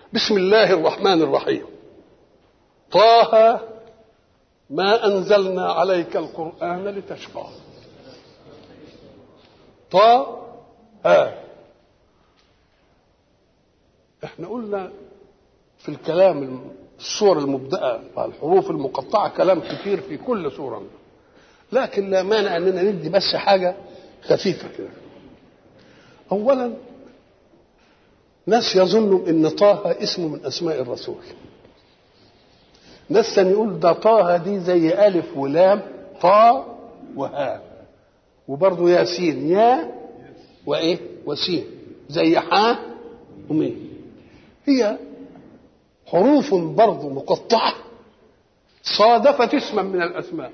بسم الله الرحمن الرحيم طه ما أنزلنا عليك القرآن لتشقى طه ها احنا قلنا في الكلام الصور المبدأة الحروف المقطعة كلام كثير في كل صورة لكن لا مانع اننا ندي بس حاجة خفيفة كده أولا ناس يظنوا ان طه اسم من اسماء الرسول ناس تاني يقول ده طه دي زي الف ولام طا وها وبرضه ياسين يا وايه وسين زي حا وميم هي حروف برضه مقطعه صادفت اسما من الاسماء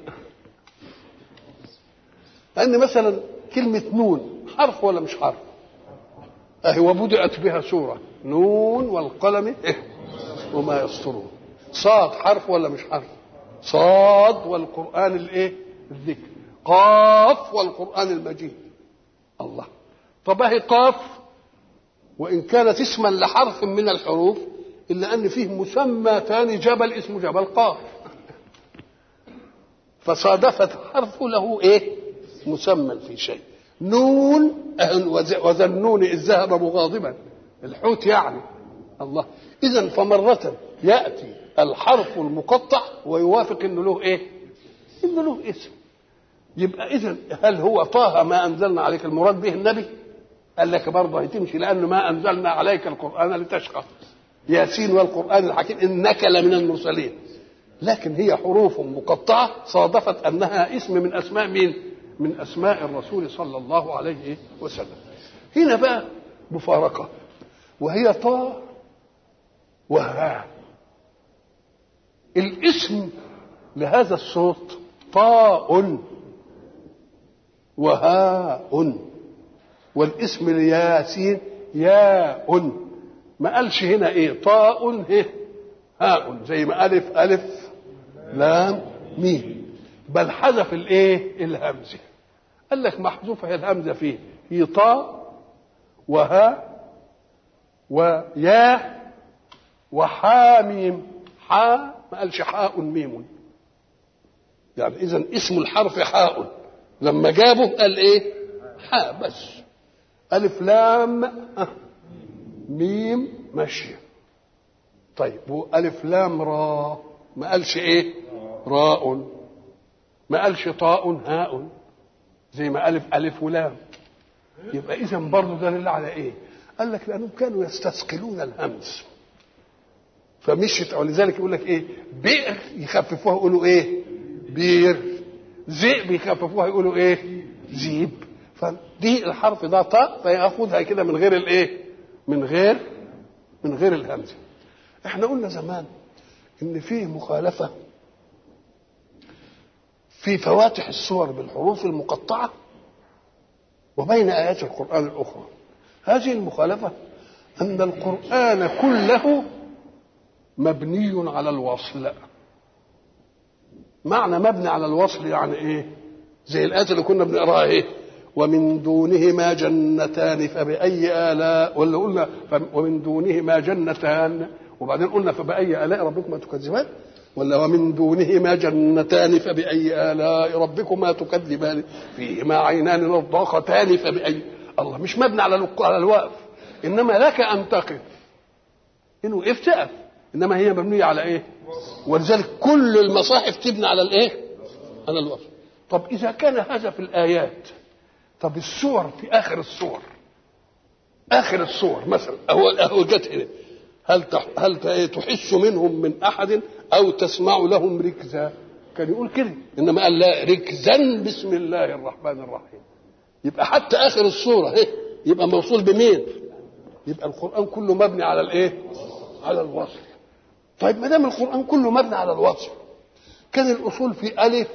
لان مثلا كلمه نون حرف ولا مش حرف اهي وبدأت بها سورة نون والقلم إيه وما يسطرون صاد حرف ولا مش حرف صاد والقرآن الايه الذكر قاف والقرآن المجيد الله طب اهي قاف وإن كانت اسما لحرف من الحروف إلا أن فيه مسمى ثاني جبل اسمه جبل قاف فصادفت حرف له ايه مسمى في شيء نون وذا النون إذ ذهب مغاضبا الحوت يعني الله إذا فمرة يأتي الحرف المقطع ويوافق إنه له إيه؟ إنه له اسم يبقى إذا هل هو طه ما أنزلنا عليك المراد به النبي؟ قال لك برضه هتمشي لأنه ما أنزلنا عليك القرآن لتشقى ياسين والقرآن الحكيم إنك لمن المرسلين لكن هي حروف مقطعة صادفت أنها اسم من أسماء مين؟ من اسماء الرسول صلى الله عليه وسلم هنا بقى مفارقه وهي طاء وهاء الاسم لهذا الصوت طاء وهاء والاسم لياسين ياء ما قالش هنا ايه طاء إيه؟ هاء زي ما الف الف لام ميم بل حذف الايه الهمزه قال لك محذوفه هي الهمزه فيه هي طاء وهاء ويا وحاميم حاء ما قالش حاء ميم يعني اذا اسم الحرف حاء لما جابه قال ايه حاء بس الف لام ميم ماشيه طيب والف لام را ما قالش ايه راء ما قالش طاء هاء زي ما ألف ألف ولام يبقى إذا برضه دليل على إيه؟ قال لك لأنهم كانوا يستثقلون الهمز فمشت ولذلك يقول لك إيه؟ بئر يخففوها يقولوا إيه؟ بير ذئب يخففوها يقولوا إيه؟ ذيب فدي الحرف ده طاء فياخدها كده من غير الإيه؟ من غير من غير الهمزة احنا قلنا زمان ان فيه مخالفه في فواتح السور بالحروف المقطعة وبين آيات القرآن الأخرى هذه المخالفة أن القرآن كله مبني على الوصل معنى مبني على الوصل يعني إيه زي الآيات اللي كنا بنقراها إيه ومن دونهما جنتان فبأي آلاء ولا قلنا ومن دونهما جنتان وبعدين قلنا فبأي آلاء ربكما تكذبان ولا ومن دونهما جنتان فبأي آلاء ربكما تكذبان فيهما عينان نضاختان فبأي الله مش مبني على على الوقف إنما لك أن تقف إن وقفت تقف إنما هي مبنية على إيه؟ ولذلك كل المصاحف تبنى على الإيه؟ على الوقف طب إذا كان هذا في الآيات طب السور في آخر السور آخر السور مثلا أهو أهو جت هنا هل هل تحس منهم من احد او تسمع لهم ركزا كان يقول كده انما قال لا ركزا بسم الله الرحمن الرحيم يبقى حتى اخر السوره اهي يبقى موصول بمين يبقى القران كله مبني على الايه على الوصل طيب ما دام القران كله مبني على الوصل كان الاصول في الف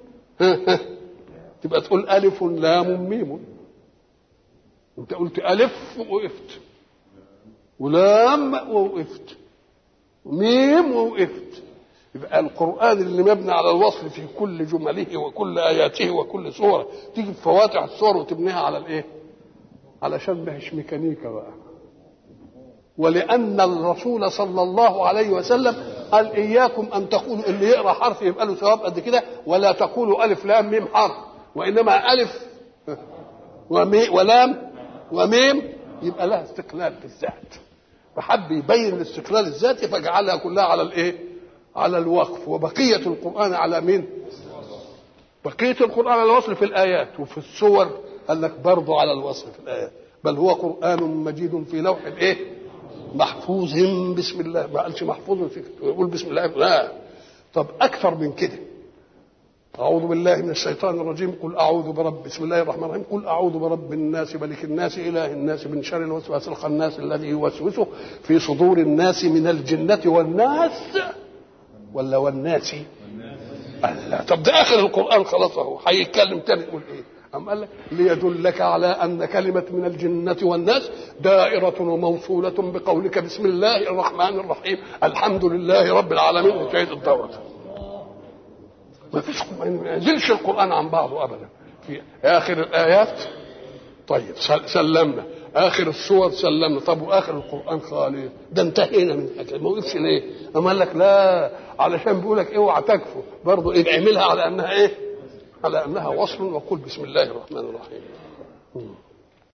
تبقى تقول الف لام ميم انت قلت الف ووقفت ولام ووقفت وميم ووقفت يبقى القرآن اللي مبني على الوصل في كل جمله وكل آياته وكل سورة تيجي في فواتح السور وتبنيها على الإيه؟ علشان ما هيش ميكانيكا بقى ولأن الرسول صلى الله عليه وسلم قال إياكم أن تقولوا اللي يقرأ حرف يبقى له ثواب قد كده ولا تقولوا ألف لام ميم حرف وإنما ألف ومي ولام وميم يبقى لها استقلال في الذات فحب يبين الاستقلال الذاتي فجعلها كلها على الايه؟ على الوقف وبقية القرآن على مين؟ بقية القرآن على الوصل في الآيات وفي السور قال لك برضه على الوصل في الآيات بل هو قرآن مجيد في لوح الايه؟ محفوظ بسم الله ما قالش محفوظ في يقول بسم الله لا طب أكثر من كده أعوذ بالله من الشيطان الرجيم قل أعوذ برب بسم الله الرحمن الرحيم قل أعوذ برب الناس ملك الناس إله الناس من شر الوسواس الخناس الذي يوسوس في صدور الناس من الجنة والناس ولا والناس الله طب ده آخر القرآن خلاص أهو هيتكلم تاني يقول إيه أم قال لك ليدلك على أن كلمة من الجنة والناس دائرة وموصولة بقولك بسم الله الرحمن الرحيم الحمد لله رب العالمين وانتهت الدورة ما فيش ما ينزلش القرآن عن بعضه أبدا في آخر الآيات طيب سلمنا آخر السور سلمنا طب وآخر القرآن خالي ده انتهينا من الحكاية ما وقفش ليه؟ أما قال لك لا علشان بيقول لك اوعى تكفر برضه إيه اعملها على أنها إيه؟ على أنها وصل وقل بسم الله الرحمن الرحيم